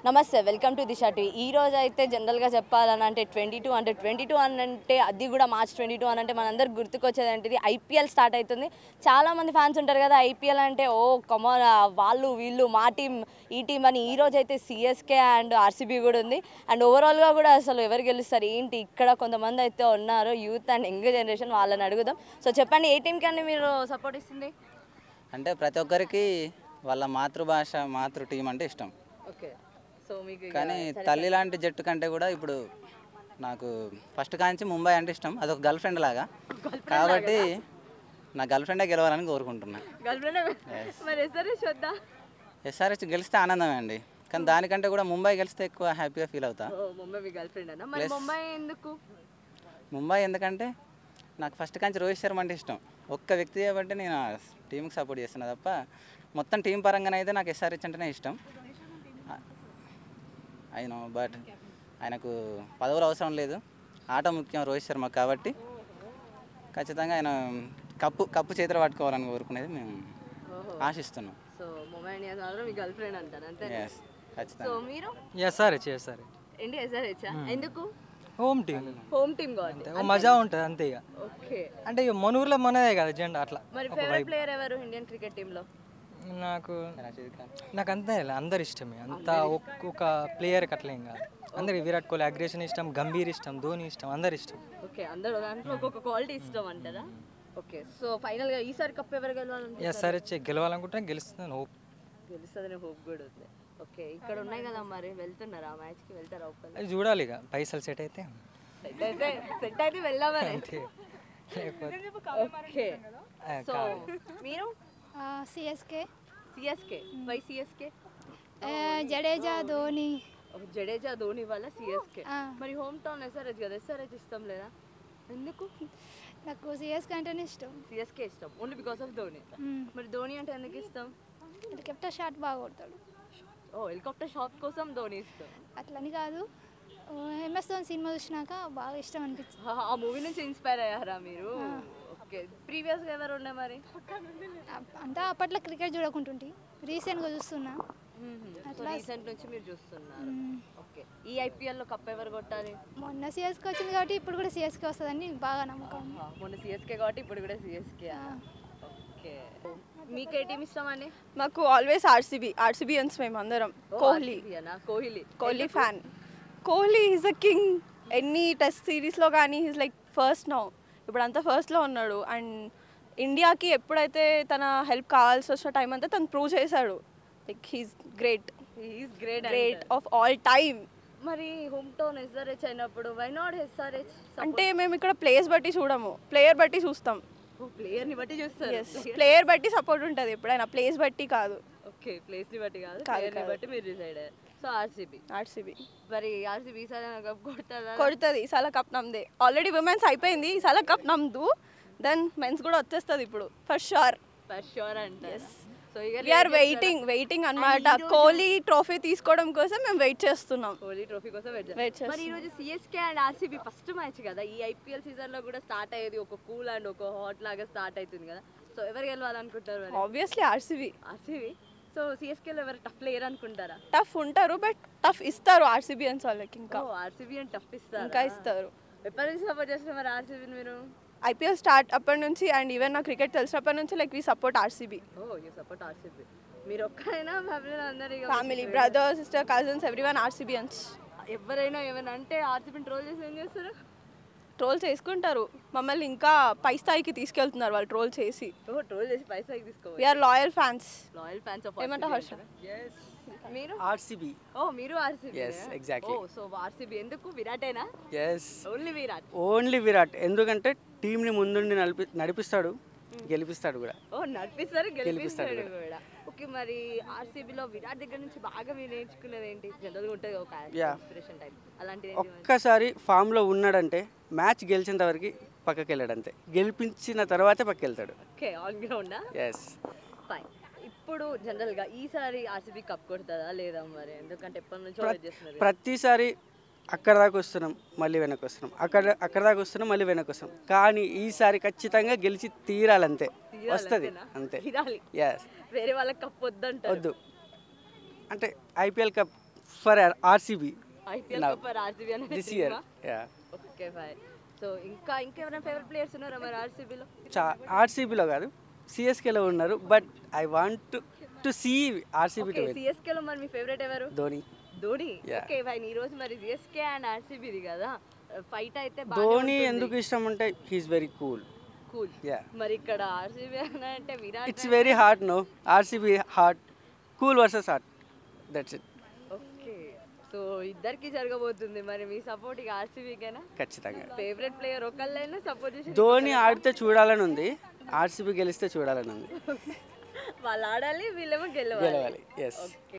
నమస్తే welcome to Disha TV ఈ రోజు అయితే జనరల్గా చెప్పాలని అంటే ట్వంటీ టూ అంటే ట్వంటీ టూ అని అంటే అది కూడా మార్చ్ ట్వంటీ టూ అని అంటే మనందరికి గుర్తుకొచ్చేది ఏంటిది ఐపీఎల్ స్టార్ట్ అవుతుంది చాలా మంది ఫ్యాన్స్ ఉంటారు కదా ఐపీఎల్ అంటే ఓ కమోన్ వాళ్ళు వీళ్ళు మా టీం ఈ టీం అని ఈ రోజు అయితే సిఎస్కే అండ్ ఆర్సీబీ కూడా ఉంది అండ్ ఓవరాల్గా కూడా అసలు ఎవరు గెలుస్తారు ఏంటి ఇక్కడ కొంతమంది అయితే ఉన్నారు యూత్ అండ్ యంగ్ జనరేషన్ వాళ్ళని అడుగుదాం సో చెప్పండి ఏ టీంకి అండి మీరు సపోర్ట్ ఇస్తుంది అంటే ప్రతి ఒక్కరికి వాళ్ళ మాతృభాష మాతృ టీం అంటే ఇష్టం ఓకే సో మీకు కానీ తల్లి లాంటి జట్టు కంటే కూడా ఇప్పుడు నాకు ఫస్ట్ కాంచి ముంబై అంటే ఇష్టం అదొక గర్ల్ ఫ్రెండ్ లాగా కాబట్టి నా గర్ల్ ఫ్రెండే గెలవాలని కోరుకుంటున్నా గర్ల్ మరి ఎస్ఆర్ఎస్ వద్దా ఎస్ఆర్హెచ్ గెలిస్తే ఆనందమే అండి కానీ దానికంటే కూడా ముంబై గెలిస్తే ఎక్కువ హ్యాపీగా ఫీల్ అవుతా ఓ ముంబై మీ గర్ల్ ఫ్రెండ్ అన్న మరి ముంబై ఎందుకు ముంబై ఎందుకంటే నాకు ఫస్ట్ కాంచి రోహిత్ శర్మ అంటే ఇష్టం ఒక్క వ్యక్తి కాబట్టి నేను ఆ టీంకి సపోర్ట్ చేస్తున్నా తప్ప మొత్తం టీం పరంగానైతే నాకు ఎస్ఆర్హెచ్ అంటేనే ఇష్టం అయినో బట్ ఆయనకు పదవులు అవసరం లేదు ఆట ముఖ్యం రోహిత్ శర్మ కాబట్టి ఖచ్చితంగా ఆయన కప్పు కప్పు చేతిలో పట్టుకోవాలని కోరుకునేది మేము ఓహో ఆశిస్తున్నాం సో ముంబై ఇండియన్స్ మాత్రం మీ గర్ల్ ఫ్రెండ్ అంటారు అంతే ఎస్ సో ఖచ్చితంగా మీరు ఎస్ఆర్హెచ్ ఎస్ఆర్హెచ్ ఏంటి ఎస్ఆర్హెచ్ ఎందుకు హోమ్ టీమ్ హోమ్ టీమ్ కాబట్టి ఓ మజా ఉంటుంది అంతే ఇక ఓకే అంటే ఇక మన ఊర్లో మనదే కదా జెండా అట్లా మరి ఫేవరెట్ ప్లేయర్ ఎవరు ఇండియన్ క్రికెట్ టీంలో నాకు రషీద్ ఖాన్ నాకు అంతే ఇలా అందరు ఇష్టమే అంత ఒక్కొక్క ప్లేయర్కి అట్లా ఏం కాదు అందరికి విరాట్ కోహ్లీ అగ్రేషన్ ఇష్టం గంభీర్ ఇష్టం ధోని ఇష్టం అందరు ఇష్టం ఓకే అందరూ దాంట్లో ఒక్కొక్క క్వాలిటీ ఇష్టం అంటారా ఓకే సో ఫైనల్ గా ఈసారి కప్ ఎవరు గెలవాలంటే ఎస్ఆర్హెచ్ గెలవాలనుకుంటే గెలుస్తుంది హోప్ గెలుస్తుందని హోప్ కూడా ఉంది ఓకే ఇక్కడ ఉన్నాయి కదా మరి వెళ్తున్నారా ఆ మ్యాచ్ కి వెళ్తారా ఒక్కరు అది చూడాలి ఇక పైసలు సెట్ అయితే సెట్ అయితే సెట్ అయితే వెళ్దామని అంతే లేకపోతే ఓకే ఆ, సో మీరు CSK CSK why CSK Jadeja Dhoni Jadeja Dhoni వల్ల సిఎస్కే ఆ. మరి హోమ్ టౌన్ ఎస్ఆర్హెచ్ కదా ఎస్ఆర్హెచ్ ఇష్టం లేదా ఎందుకు నాకు సిఎస్కే అంటేనే ఇష్టం సిఎస్కే ఇష్టం only because of Dhoni hmm. మరి ధోని అంటే ఎందుకు ఇష్టం హెలికాప్టర్ షాట్ బాగా కొడతాడు ఓ హెలికాప్టర్ షాట్ కోసం ధోని ఇష్టం అట్లని కాదు ఎంఎస్ ధోని సినిమా చూసినాక బాగా ఇష్టం అనిపించింది ఆ- ఆ మూవీ నుంచి ఇన్స్పైర్ అయ్యారా మీరు ఓకే ప్రీవియస్ గా ఎవరు ఉండే మరి అప్- అంతా అప్పట్లో క్రికెట్ చూడకుంటుంటి రీసెంట్గా చూస్తున్నా సో రీసెంట్ నుంచి మీరు చూస్తున్నారు మ్మ్. ఓకే ఈ ఐపీఎల్ లో కప్ ఎవరు కొట్టాలి మొన్న సిఎస్కే వచ్చింది కాబట్టి ఇప్పుడు కూడా సిఎస్కే వస్తుందని బాగా నమ్మకం ఆ, మొన్న సిఎస్కే కాబట్టి ఇప్పుడు కూడా సిఎస్కే ఓకే మీకు ఏ టీం ఇష్టం అండి మాకు ఆల్వేస్ ఆర్సీబీ ఆర్సీబియన్స్ మేము అందరం Kohli Kohli Kohli fan Kohli is a king ఎన్ని టెస్ట్ సిరీస్లో కానీ హీస్ లైక్ ఫస్ట్ నౌ ఇప్పుడు అంతా ఫస్ట్లో ఉన్నాడు అండ్ ఇండియాకి ఎప్పుడైతే తన హెల్ప్ కావాల్సి వచ్చిన టైం అంతా తను ప్రూవ్ చేశాడు like he's great is great great of all time మరి హోమ్ టౌన్ ఎస్ఆర్హెచ్ అయినప్పుడు వై నాట్ ఎస్ఆర్హెచ్ అంటే మేము ఇక్కడ ప్లేస్ బట్టి చూడము ప్లేయర్ బట్టి చూస్తాం ప్లేయర్ ని బట్టి చూస్తారు ఎస్ ప్లేయర్ బట్టి సపోర్ట్ ఉంటుంది ఎప్పుడైనా ప్లేస్ బట్టి కాదు ఓకే ప్లేస్ ని బట్టి కాదు కాదు, ప్లేయర్ ని కాదు. బట్టి మీరు డిసైడ్ అయ్యారు సో ఆర్సీబీ ఆర్సీబీ మరి ఆర్సీబీ ఈసారి కప్ కొడతారా కొడుతుంది ఈసాల కప్ నమ్దే ఆల్రెడీ విమెన్స్ అయిపోయింది ఈసాల కప్ నమ్దు దెన్ మెన్స్ కూడా వచ్చేస్తుంది ఇప్పుడు ఫర్ షూర్ ఫర్ షూర్ అంట సో ఇక వీఆర్ వెయిటింగ్ వెయిటింగ్ అన్నమాట కోహ్లీ ట్రోఫీ తీసుకోవడం కోసం మేము వెయిట్ చేస్తున్నాం కోహ్లీ ట్రోఫీ కోసం వెయిట్ Wait చేస్తాం. మరి ఈ రోజు CSK and RCB first match కదా ఈ ఐపీఎల్ సీజన్ లో కూడా స్టార్ట్ అయ్యేది ఒక కూల్ అండ్ ఒక హాట్ లాగా స్టార్ట్ అవుతుంది కదా సో ఎవరు గెలవాలనుకుంటారు మరి obviously RCB RCB so CSK లో ఎవరు టఫ్ ప్లేయర్ అనుకుంటారా టఫ్ ఉంటారు బట్ టఫ్ ఇస్తారు ఆర్సీబీ అని వాళ్ళకి ఇంకా ఆర్సీబీ అని టఫ్ ఇస్తారు ఇంకా ఇస్తారు ఎప్పటి నుంచి సపోర్ట్ చేస్తున్నారు మరి ఆర్సీబీని మీరు ఐపీఎల్ స్టార్ట్ అప్పటి నుంచి అండ్ ఈవెన్ నా క్రికెట్ తెలిసినప్పటి నుంచి like we support RCB oh you support RCB మీరు ఒక్కరైనా ఫ్యామిలీ అందరు ఇక family brother sister cousins everyone RCBians ఎవరైనా ఏమైనా అంటే ఆర్సీబీని ట్రోల్ చేసి ఏం చేస్తారు ట్రోల్ చేసుకుంటారు మమ్మల్ని ఇంకా పై స్థాయికి తీసుకెళ్తున్నారు వాళ్ళు ట్రోల్ చేసి ఓ ట్రోల్ చేసి పైసా తీసుకోవాలి we're loyal fans loyal fans of ఏమంటావు హర్ష మీరు ఆర్సీబీ ఓ మీరు RCB Yes, exactly. Oh so RCB ఎందుకు విరాటేనా yes only Virat only Virat ఎందుకంటే టీంని ముందుండి నడిపి నడిపిస్తాడు గెలిపిస్తాడు కూడా ఓ నడిపిస్తారు గెలిపిస్తాడు గెలిపిస్తాడు కూడా ఓకే మరి ఆర్సీబీలో విరాట్ దగ్గర నుంచి బాగా మీరు నేర్చుకునేది ఏంటి జనరల్గా ఉంటుంది ఒక Yeah. ఇన్స్పిరేషన్ టైప్ అలాంటిది ఏంటి మరి? ఒక్కసారి ఫామ్లో ఉన్నాడంటే మ్యాచ్ గెలిచేంత వరకు పక్కకి వెళ్ళాడు అంతే గెలిపించిన తర్వాతే పక్కకి వెళ్తాడు ఓకే ఆన్ గ్రౌండా ఎస్ ఫైన్ ఇప్పుడు జనరల్గా ఈసారి ఆర్సీబీ కప్ కొడుతుందా లేదా మరి ఎందుకంటే ఎప్పటి నుంచో వెయిట్ చేస్తున్నారు కదా. ప్రతిసారి అక్కడ దాకా వస్తున్నాం మళ్ళీ వెనక్కి వస్తున్నాం అక్కడ అక్కడ దాకా వస్తున్నాం మళ్ళీ వెనక్కి వస్తున్నాం కానీ ఈసారి ఖచ్చితంగా గెలిచి తీరాలంతే తీరాలి వస్తుంది అంతేనా? అంతే తీరాలి ఎస్ వేరే వాళ్ళకి కప్ వద్దంటారు వద్దు అంటే IPL cup for RCB IPL Now. For RCB అనేది this year yeah okay fine so ఇంకా ఇంకెవరైనా ఫేవరెట్ ప్లేయర్స్ ఉన్నారా మరి ఆర్సీబీలో చా ఆర్సీబీలో కాదు సిఎస్కేలో ఉన్నారు but I want to see RCB to okay win సిఎస్కేలో మరి మీ ఫేవరెట్ ఎవరు Dhoni Dhoni Yeah. Okay fine ఈ రోజు మరి సిఎస్కే అండ్ ఆర్సీబీది కదా ఫైట్ అయితే ధోని ఎందుకు ఇష్టం అంటే he's very cool cool yeah మరి ఇక్కడ ఆర్సీబీ అంటే Virat it's very hard no RCB hard cool versus hard that's it okay so ఇద్దరికి జరగబోతుంది మరి మీ సపోర్ట్ ఇక ఆర్సీబీకేనా ఖచ్చితంగా ఫేవరెట్ ప్లేయర్ ఒకళ్ళైనా సపోర్ట్ చేసి ధోని ఆడితే చూడాలని ఉంది ఆర్సీబీ గెలిస్తే చూడాలని ఉంది వాళ్ళు ఆడాలి వీళ్ళేమో గెలవాలి గెలవాలి ఎస్ ఓకే